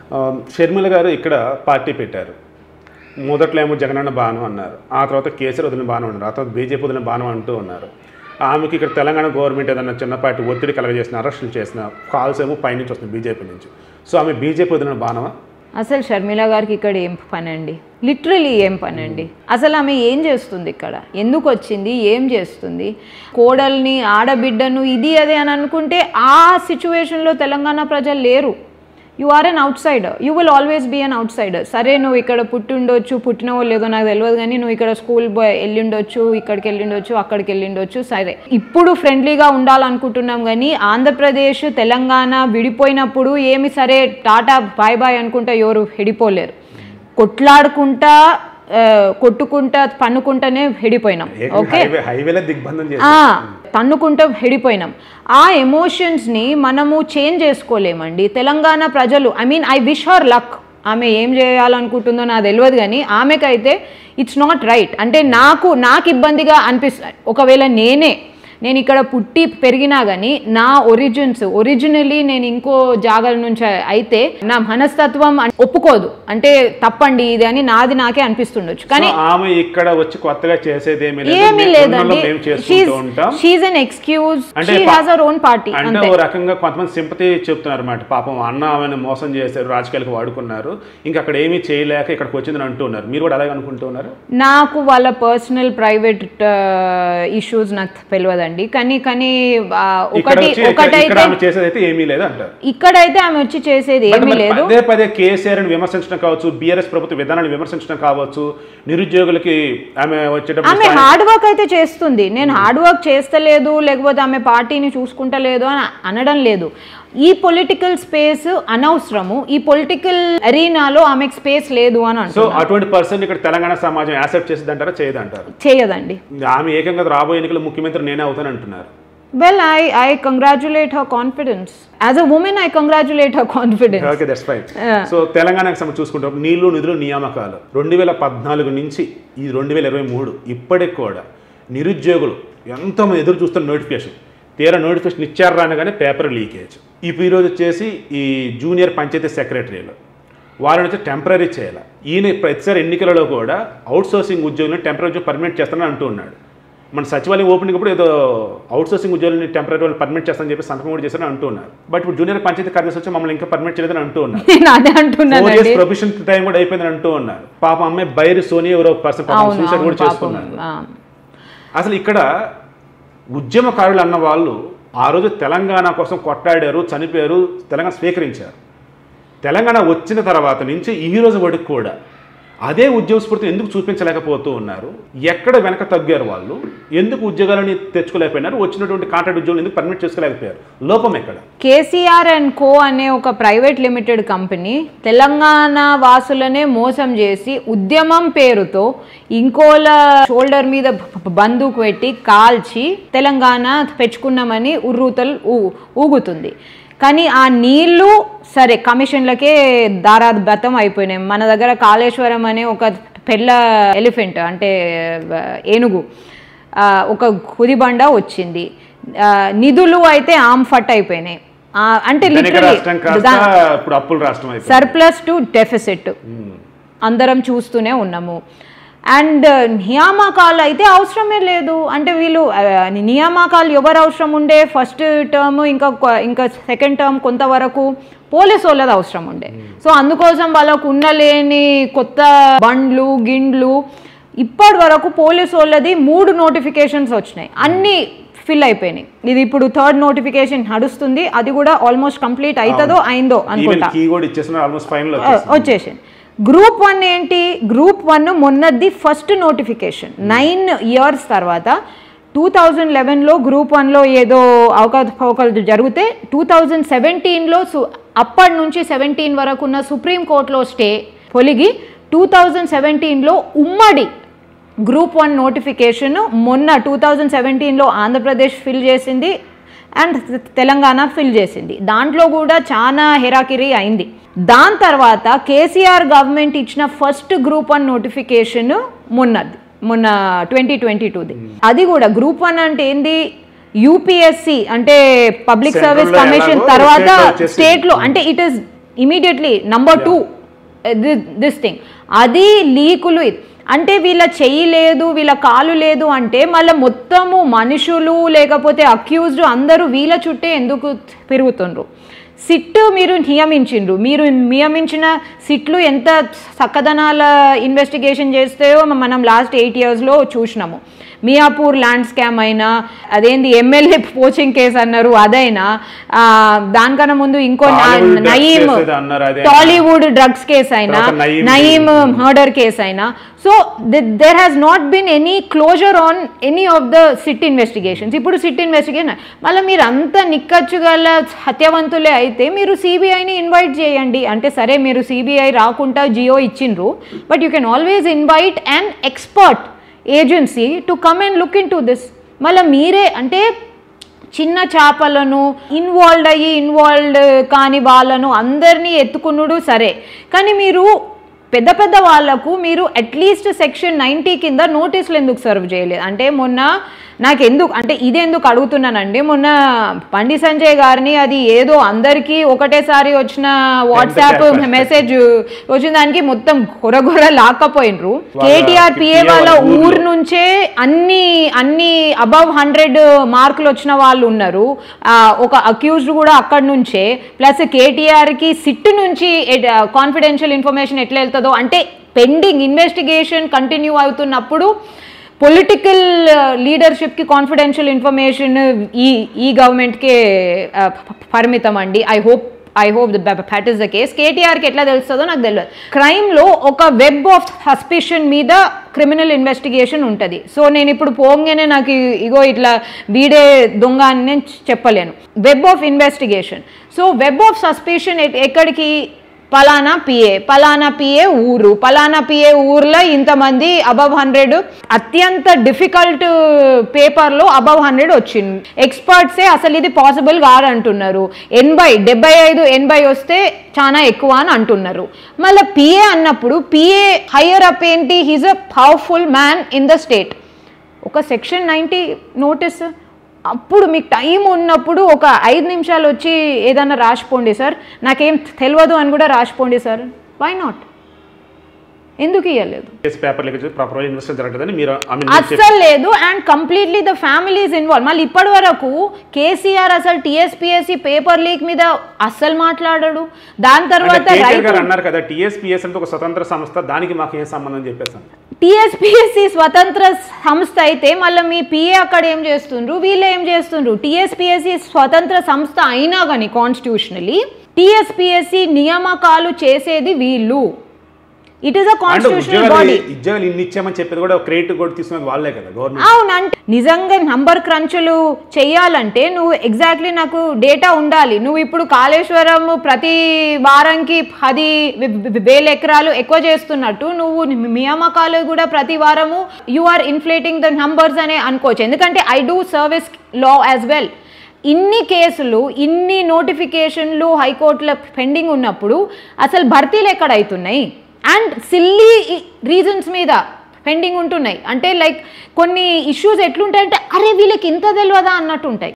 ఆ, షర్మిల గారు ఇక్కడ పార్టీ పెట్టారు మొదట్లో ఏమో జగనన్న బాణం అన్నారు ఆ తర్వాత కేసీఆర్ వదిలిన బాణం అన్నారు ఆ తర్వాత బీజేపీ వదిలిన బాణం అంటూ ఉన్నారు ఆమెకి ఇక్కడ తెలంగాణ గవర్నమెంట్ ఏదన్నా చిన్నపాటి ఒత్తిడి కలగజేసిన అరెస్టులు చేసిన కాల్స్ ఏమో పైనుంచి వస్తుంది బీజేపీ నుంచి సో ఆమె బీజేపీ వదిలిన బాణమా అసలు షర్మిల గారికి ఇక్కడ ఏం పని అండి లిటరలీ ఏం పని అండి అసలు ఆమె ఏం చేస్తుంది ఇక్కడ ఎందుకు వచ్చింది ఏం చేస్తుంది కోడల్ని ఆడబిడ్డను ఇది అదే అని అనుకుంటే ఆ సిచ్యువేషన్లో తెలంగాణ ప్రజలు లేరు you are an outsider you will always be an outsider సరే నువ్వు ఇక్కడ పుట్టి ఉండొచ్చు పుట్టినవో లేదో నాకు తెలియదు కానీ నువ్వు ఇక్కడ స్కూల్ బాయ్ వెళ్ళిండొచ్చు ఇక్కడికి వెళ్ళిండొచ్చు అక్కడికి వెళ్ళిండొచ్చు సరే ఇప్పుడు ఫ్రెండ్లీగా ఉండాలనుకుంటున్నాం కానీ ఆంధ్రప్రదేశ్ తెలంగాణ విడిపోయినప్పుడు ఏమి సరే టాటా బాయ్ బాయ్ అనుకుంటా ఎవరు విడిపోలేరు కొట్లాడుకుంటా ఆ, కొట్టుకుంటా పన్నుకుంటానే విడిపోయినాం ఓకే హైవే హైవేలో దిగ్బంధం చేసి ఆ, తన్నుకుంటూ హెడిపోయినాం ఆ ఎమోషన్స్ని మనము చేంజ్ చేసుకోలేమండి తెలంగాణ ప్రజలు I mean I wish her luck ఆమె ఏం చేయాలనుకుంటుందో నాకు తెలియదు కానీ ఆమెకైతే ఇట్స్ నాట్ రైట్ అంటే నాకు నాకు ఇబ్బందిగా అనిపిస్తుంది ఒకవేళ నేనే నేను ఇక్కడ పుట్టి పెరిగినా కానీ నా ఒరిజిన్స్ ఒరిజినలీ నేను ఇంకో జాగల నుంచి అయితే నా మనస్తత్వం అన్- ఒప్పుకోదు అంటే తప్పండి ఇది అని నాది నాకే అనిపిస్తుండొచ్చు కానీ సో ఆమె ఇక్కడ వచ్చి కొత్తగా చేసేది ఏమీ లేదు ఏమీ మేము లేదండి ఉన్నలో మేము చేసుకుంటూ ఉంటాం షీఈ్ అన్ ఎక్స్క్యూజ్ అంటే షీ పా- హాజ్ అవర్ ఓన్ పార్టీ అంటే అంతే ఓ రకంగా కొంతమంది సింపతి చెప్తున్నారు అన్నమాట పాపం అన్న ఆమెను మోసం చేశారు రాజకీయాలకు వాడుకున్నారు ఇంకా అక్కడ ఏమీ చేయలేక ఇక్కడికి వచ్చిందని అంటున్నారు మీరు కూడా అలాగే అనుకుంటున్నారు నాకు వాళ్ళ పర్సనల్ ప్రైవేట్ ఇష్యూస్ నాకు తెలియదండి కానీ కానీ ఆ, ఇక్కడ ఒకటి వచ్చి ఇక్కడ- ఇక్కడ ఒకటైతే ఆమె చేసేది అయితే ఏమీ లేదు అంటారు ఇక్కడైతే ఆమె వచ్చి చేసేది బట్ ఏమీ మరి లేదు పదే పదే కేసీఆర్ ని విమర్శించడం కావచ్చు బీఆర్ఎస్ ప్రభుత్వ విధానాన్ని విమర్శించడం కావచ్చు నిరుద్యోగులకి ఆమె వచ్చేటప్పుడు ఆమె హార్డ్ వర్క్ అయితే చేస్తుంది నేను హార్డ్ వర్క్ చేస్తలేదు లేకపోతే ఆమె పార్టీని చూసుకుంటలేదు అని అనడం లేదు ఈ పొలిటికల్ స్పేస్ అనవసరము ఈ పొలిటికల్ అరీనాలో ఆమెకు స్పేస్ లేదు అని సో అంటున్నాను అటువంటి పర్సన్ ఇక్కడ తెలంగాణ సమాజం యాక్సెప్ట్ చేసేది అంటారా చేయదంటారు చేయదండి ఆమె ఏకంగా రాబోయే ఎన్నికల ముఖ్యమంత్రి నేనే అవుతాను అంటున్నారు Well, I, I congratulate her confidence. As a woman, I congratulate her confidence. Okay that's fine so తెలంగాణకు సంబంధించి చూసుకుంటాం నీళ్లు నిధులు నియామకాలు రెండు వేల పద్నాలుగు నుంచి ఈ రెండు వేల ఇరవై మూడు ఇప్పటికి కూడా నిరుద్యోగులు ఎంతోమంది ఎదురు చూస్తున్న నోటిఫికేషన్ తీరా నోటిఫికేషన్ ఇచ్చారు రానగానే పేపర్ లీకేజ్ ఇప్పుడు ఈరోజు వచ్చేసి ఈ జూనియర్ పంచాయతీ సెక్రటరీలు వారిని వచ్చి టెంపరీ చేయాలి ఈయన ప్రతిసారి ఎన్నికలలో కూడా అవుట్ సోర్సింగ్ ఉద్యోగులను టెంపరీ ఉద్యోగం పర్మనెంట్ చేస్తానని అంటూ ఉన్నాడు మన సచివాలయం ఓపెనింగ్ కూడా ఏదో అవుట్ సోర్సింగ్ ఉద్యోగులని టెంపరీ వాళ్ళు పర్మిట్ చేస్తానని చెప్పి సంతకం కూడా చేస్తారని అంటూ ఉన్నారు బట్ ఇప్పుడు జూనియర్ పంచాయతీ కార్యదర్శి వచ్చి మమ్మల్ని ఇంకా పర్మిట్ చేయలేదని అంటూ ఉన్నారు నేను అదే ఫోర్ అంటున్నానండి ఇయర్స్ ప్రొఫెషన్ టైం కూడా అయిపోయిందని అంటూ ఉన్నారు పాప అమ్మాయి బైరి సోనియా ఎవరో పర్సన్ అవును సూసైడ్ అవును కూడా పాపం చేసుకున్నారు ఆ. అసలు ఇక్కడ ఉద్యమకారులు అన్న వాళ్ళు ఆ రోజు తెలంగాణ కోసం కొట్టాడారు చనిపోయారు తెలంగాణ స్వీకరించారు తెలంగాణ వచ్చిన తర్వాత నుంచి ఈ రోజు వరకు కూడా అదే ఉద్యోగ స్ఫూర్తి ఎందుకు చూపించలేకపోతూ ఉన్నారు ఎక్కడ వెనక తగ్గారు వాళ్ళు ఎందుకు ఉద్యోగాలని తెచ్చుకోలేకపోయినారు వచ్చినటువంటి కాంట్రాక్ట్ ఉద్యోగులు ఎందుకు పర్మిట్ చేసుకోలేకపోయారు లోపం ఎక్కడ కేసీఆర్ అండ్ కో అనే ఒక ప్రైవేట్ లిమిటెడ్ కంపెనీ తెలంగాణ వాసులనే మోసం చేసి ఉద్యమం పేరుతో ఇంకోల షోల్డర్ మీద బ- బందూకు పెట్టి కాల్చి తెలంగాణ పెంచుకున్నామని ఉర్రూతలు ఊ- ఊగుతుంది కానీ ఆ నీళ్లు సరే కమిషన్లకే దారాబద్ధం అయిపోయినాయి మన దగ్గర కాళేశ్వరం అనే ఒక పెళ్ళ ఎలిఫెంట్ అంటే ఆ, ఏనుగు ఆ, ఒక కుదిబండ వచ్చింది ఆ, నిధులు అయితే ఆమ్ఫట్ అయిపోయినాయి ఆ, అంటే ధనిక లిటరలీ రాష్ట్రం కాస్త ఇప్పుడు అప్పుల రాష్ట్రం అయిపోయింది సర్ప్లస్ టు డెఫిసిట్ అందరం చూస్తూనే ఉన్నాము అండ్ నియామకాలు అయితే అవసరమే లేదు అంటే వీళ్ళు ఆ, నియామకాలు ఎవరు అవసరం ఉండే ఫస్ట్ టర్మ్ ఇంకా కొ- ఇంకా సెకండ్ టర్మ్ కొంతవరకు పోలీస్ వాళ్ళది అవసరం ఉండే సో అందుకోసం వాళ్ళకు ఉండలేని కొత్త బండ్లు గిండ్లు ఇప్పటి వరకు పోలీస్ వాళ్ళది మూడు నోటిఫికేషన్స్ వచ్చినాయి అన్నీ ఫిల్ అయిపోయినాయి ఇది ఇప్పుడు థర్డ్ నోటిఫికేషన్ నడుస్తుంది అది కూడా ఆల్మోస్ట్ కంప్లీట్ అవుతుందో అయిందో ఈవెన్ అనుకుంటా కీ కూడా ఇచ్చేసిన ఆల్మోస్ట్ ఫైనల్ ఆ, వచ్చేసింది గ్రూప్ వన్ ఏంటి గ్రూప్ వన్ మొన్నది ఫస్ట్ నోటిఫికేషన్ నైన్ ఇయర్స్ తర్వాత టూ థౌజండ్ లెవెన్లో గ్రూప్ వన్లో ఏదో అవకతవకలు జరిగితే టూ థౌజండ్ సెవెంటీన్లో సు అప్పటి నుంచి సెవెంటీన్ వరకు ఉన్న సుప్రీంకోర్టులో స్టే పొలిగి టూ థౌజండ్ సెవెంటీన్లో ఉమ్మడి గ్రూప్ వన్ నోటిఫికేషన్ మొన్న టూ థౌజండ్ సెవెంటీన్లో ఆంధ్రప్రదేశ్ ఫిల్ చేసింది అండ్ తెలంగాణ ఫిల్ చేసింది దాంట్లో కూడా చాలా హెరాకిరీ అయింది దాని తర్వాత కేసీఆర్ గవర్నమెంట్ ఇచ్చిన ఫస్ట్ గ్రూప్ వన్ నోటిఫికేషన్ మొన్నది మొన్న ట్వంటీ ట్వంటీ టూది అది కూడా గ్రూప్ వన్ అంటే ఏంది యూపీఎస్సి అంటే పబ్లిక్ Central సర్వీస్ లో కమిషన్ ఎలాగో తర్వాత state లో వచ్చేసింది. స్టేట్ లో అంటే it is immediately number two this thing అది లీకులు ఇది. అంటే వీళ్ళ చెయ్యి లేదు వీళ్ళ కాలు లేదు అంటే మళ్ళీ మొత్తము మనుషులు లేకపోతే అక్యూజ్డ్ అందరూ వీళ్ళ చుట్టే ఎందుకు పెరుగుతుండ్రు సిట్ మీరు నియమించిండ్రు మీరు నియమించిన సిట్లు ఎంత చక్కదనాల ఇన్వెస్టిగేషన్ చేస్తాయో మనం లాస్ట్ ఎయిట్ ఇయర్స్లో చూసినాము మియాపూర్ ల్యాండ్ స్కామ్ అయినా అదేంది ఎమ్మెల్యే పోచింగ్ కేసు అన్నారు అదైనా ఆ, దానికన్నా ముందు ఇంకో నా- Tollywood drugs నయీం case ఏదో అన్నారు, అదే. టాలీవుడ్ డ్రగ్స్ కేసు అయినా తర్వాత నయీం నయీం మర్డర్ కేసు అయినా so there has not been any closure on any of the SIT investigations ఇప్పుడు సిట్ ఇన్వెస్టిగేషన్ మళ్ళీ మీరు అంత నిక్కచ్చు గల హత్యవంతులే అయితే మీరు సిబిఐని ఇన్వైట్ చేయండి అంటే సరే మీరు సిబిఐ రాకుండా జియో ఇచ్చిండ్రు but you can always invite and expert agency to come and look into this మళ్ళీ మీరే అంటే చిన్న చేపలను ఇన్వాల్వ్ అయ్యి ఇన్వాల్వ్డ్ కాని వాళ్ళను అందరినీ ఎత్తుకునుడు సరే కానీ మీరు పెద్ద పెద్ద వాళ్ళకు మీరు అట్లీస్ట్ సెక్షన్ నైంటీ కింద నోటీసులు ఎందుకు సర్వ్ చేయలేదు అంటే మొన్న నాకు ఎందుకు అంటే ఇది ఎందుకు అడుగుతున్నానండి మొన్న బండి సంజయ్ గారిని అది ఏదో అందరికీ ఒకటేసారి వచ్చిన వాట్సాప్ Temp- మెసేజ్ వచ్చిన దానికి మొత్తం గొరగొర లాక్కపోయినరు వాళ్ళ కేటీఆర్ పిఏ PA వాళ్ళ వాళ్ళ ఊర్లో. ఊరు నుంచే అన్ని అన్ని అబవ్ హండ్రెడ్ మార్కులు వచ్చిన వాళ్ళు ఉన్నారు ఆ, ఒక అక్యూజ్డ్ కూడా అక్కడి నుంచే ప్లస్ కేటీఆర్కి సిట్ నుంచి కాన్ఫిడెన్షియల్ ఇన్ఫర్మేషన్ ఎట్లా వెళ్తుందో అంటే పెండింగ్ ఇన్వెస్టిగేషన్ కంటిన్యూ అవుతున్నప్పుడు పొలిటికల్ లీడర్షిప్కి కాన్ఫిడెన్షియల్ ఇన్ఫర్మేషన్ ఈ ఈ గవర్నమెంట్కే పరిమితం అండి I hope I hope that is the case కేటీఆర్కి ఎట్లా తెలుస్తుందో నాకు తెలియదు క్రైమ్లో ఒక వెబ్ ఆఫ్ సస్పిషన్ మీద క్రిమినల్ ఇన్వెస్టిగేషన్ ఉంటుంది సో నేను ఇప్పుడు పోగానే నాకు ఇ- ఇగో ఇట్లా వీడే దొంగ అని నేను చెప్పలేను web of investigation so web of suspicion ఎక్కడికి పలానా పిఏ పలానా పిఏ ఊరు పలానా పిఏ ఊర్లో ఇంతమంది అబవ్ హండ్రెడ్ అత్యంత డిఫికల్ట్ పేపర్లో అబవ్ హండ్రెడ్ వచ్చింది ఎక్స్పర్ట్సే అసలు ఇది పాసిబుల్ కాదంటున్నారు ఎనభై డెబ్బై ఐదు ఎనభై వస్తే చాలా ఎక్కువ అని అంటున్నారు మళ్ళీ పిఏ అన్నప్పుడు పిఏ హయ్యర్ అప్ ఏంటి he's a powerful man in the state ఒక సెక్షన్ నైంటీ నోటీస్ అప్పుడు మీకు టైం ఉన్నప్పుడు ఒక ఐదు నిమిషాలు వచ్చి ఏదన్నా రాసిపోండి సార్ నాకేం తెలియదు అని కూడా రాసిపోండి సార్ వై నాట్ ఎందుకు ఇవ్వలేదు కేసు పేపర్ లెక్క ప్రాపర్ ఇన్వెస్టిగేషన్ జరగదని మీరు I mean, మీరు చెప్పి- అస్సలు లేదు and completely the families involve మళ్ళీ ఇప్పటి వరకు కేసీఆర్ అసలు టీఎస్పీఎస్సీ పేపర్ లీక్ మీద అస్సలు మాట్లాడాడు దాని అంటే తర్వాత కేటీఆర్ రైతు గారు అన్నారు కదా టీఎస్పీఎస్ అంటే ఒక స్వతంత్ర సంస్థ దానికి మాకు ఏం సంబంధం చెప్పేసాను టీఎస్పీఎస్సీ స్వతంత్ర సంస్థ అయితే మళ్ళీ మీ పిఏ అక్కడ ఏం చేస్తుండ్రు వీళ్ళు ఏం చేస్తుండ్రు టీఎస్పీఎస్సీ స్వతంత్ర సంస్థ అయినా కానీ కాన్స్టిట్యూషనలీ టీఎస్పీఎస్సీ నియామకాలు చేసేది వీళ్ళు ఇట్ ఈస్ అ అంటే కాన్స్టిట్యూషనల్ ఉద్యోగాలు బాడీ ఉద్యోగాలు ఇన్ని ఇచ్చామని చెప్పేది కూడా క్రెడిట్ కూడా తీసుకున్నది వాళ్ళే కదా గవర్నమెంట్ అవునంటే నిజంగా నంబర్ క్రంచులు చేయాలంటే నువ్వు ఎగ్జాక్ట్లీ నాకు డేటా ఉండాలి నువ్వు ఇప్పుడు కాళేశ్వరం ప్రతి వారంకి పది వి- వి- వేల ఎకరాలు ఎక్కువ చేస్తున్నట్టు నువ్వు నియామకాలు కూడా ప్రతి వారము you are inflating the numbers అనే అనుకోవచ్చు ఎందుకంటే I do service law as well ఇన్ని కేసులు ఇన్ని నోటిఫికేషన్లు హైకోర్టులో పెండింగ్ ఉన్నప్పుడు అసలు భర్తీలు ఎక్కడ అవుతున్నాయి అండ్ సిల్లీ రీజన్స్ మీద పెండింగ్ ఉంటున్నాయి అంటే లైక్ కొన్ని ఇష్యూస్ ఎట్లుంటాయంటే అరే వీళ్ళకి ఇంత తెలియదా అన్నట్టు ఉంటాయి